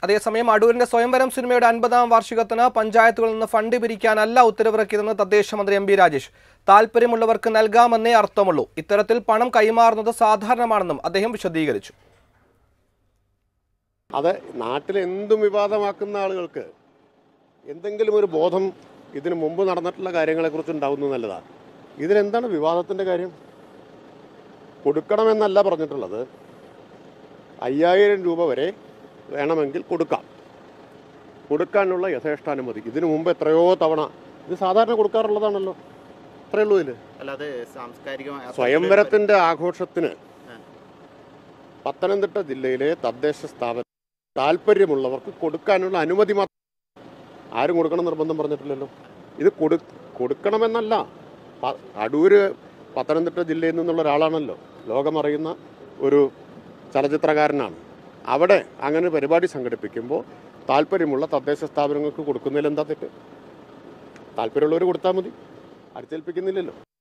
അതേസമയം അടൂരിന്റെ സ്വയംവരം സിനിമയുടെ അൻപതാം വാർഷികത്തിന് പഞ്ചായത്തുകളിൽ നിന്ന് ഫണ്ട് പിരിക്കാനല്ല ഉത്തരവിറക്കിയതെന്ന് തദ്ദേശ മന്ത്രി എം ബി രാജേഷ് താല്പര്യമുള്ളവർക്ക് നൽകാമെന്നേ അർത്ഥമുള്ളൂ ഇത്തരത്തിൽ പണം കൈമാറുന്നത് സാധാരണമാണെന്നും അദ്ദേഹം വിശദീകരിച്ചു അത് നാട്ടിൽ എന്തും വിവാദമാക്കുന്ന ആളുകൾക്ക് എന്തെങ്കിലും ഒരു ബോധം ഇതിനു മുമ്പ് നടന്നിട്ടുള്ള കാര്യങ്ങളെക്കുറിച്ച് ഉണ്ടാവുന്നത് നല്ലതാണ് ഇതിലെന്താണ് വിവാദത്തിൻ്റെ കാര്യം കൊടുക്കണമെന്നല്ല പറഞ്ഞിട്ടുള്ളത് അയ്യായിരം രൂപ വരെ വേണമെങ്കിൽ കൊടുക്കാം കൊടുക്കാനുള്ള യഥേഷ്ടാനുമതി ഇതിനു മുമ്പ് എത്രയോ തവണ ഇത് സാധാരണ കൊടുക്കാറുള്ളതാണല്ലോ അത്രയേ ഉള്ളൂ ഇതിൽ അല്ലാതെ സാംസ്കാരികമായ സ്വയംവരത്തിന്റെ ആഘോഷത്തിന് പത്തനംതിട്ട ജില്ലയിലെ തദ്ദേശ സ്ഥാപനം താല്പര്യമുള്ളവർക്ക് കൊടുക്കാനുള്ള അനുമതി മാത്രം ആരും കൊടുക്കണം നിർബന്ധം പറഞ്ഞിട്ടില്ലല്ലോ ഇത് കൊടു കൊടുക്കണമെന്നല്ല പ- അടൂര് പത്തനംതിട്ട ജില്ലയിൽ നിന്നുള്ള ഒരാളാണല്ലോ ലോകമറിയുന്ന ഒരു ചലച്ചിത്രകാരനാണ് അവിടെ അങ്ങനെ പരിപാടി സംഘടിപ്പിക്കുമ്പോൾ താല്പര്യമുള്ള തദ്ദേശ സ്ഥാപനങ്ങൾക്ക് കൊടുക്കുന്നതിൽ എന്താ തെറ്റ് താല്പര്യമുള്ളവർ കൊടുത്താൽ മതി അടിച്ചേൽപ്പിക്കുന്നില്ലല്ലോ